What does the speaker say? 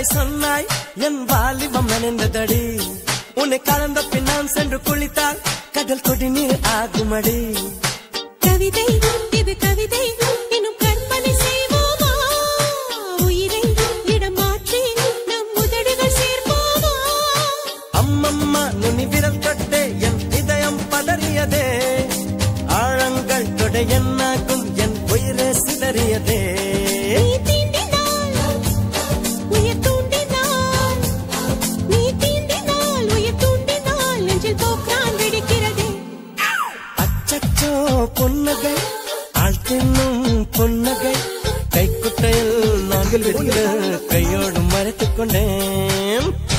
கதை சொன்னாய் என் வாலிபம் நனைந்ததடி உன்னை கலந்த பின் நான் சென்று குளித்தால் கடல் கொடி நீர் ஆகுமடி கவிதை இது கவிதை இன்னும் கற்பனை செய்வோமா உயிரை இடம் மாற்றி நம் உதடுகள் சேர்ப்போமா அம்மம்மா நுனி விரல் தொட்டே என் இதயம் பதறியதே ஆழங்கள் தொடை என்னாகும் என் உயிரே சிதறியதே நீ தீண்டினால் உயிர் தூண்டினால் நீ தீண்டினால் உயிர் தூண்டினால் நெஞ்சில் போக்கிறான் வெடிக்கிறதே அச்சச்சோ பொன்னகை ஆள் தின்னும் பொன்னகை கைக்குட்டையில் நாங்கள் விரிகிற கையோடு மறைத்துக் கொண்டேன்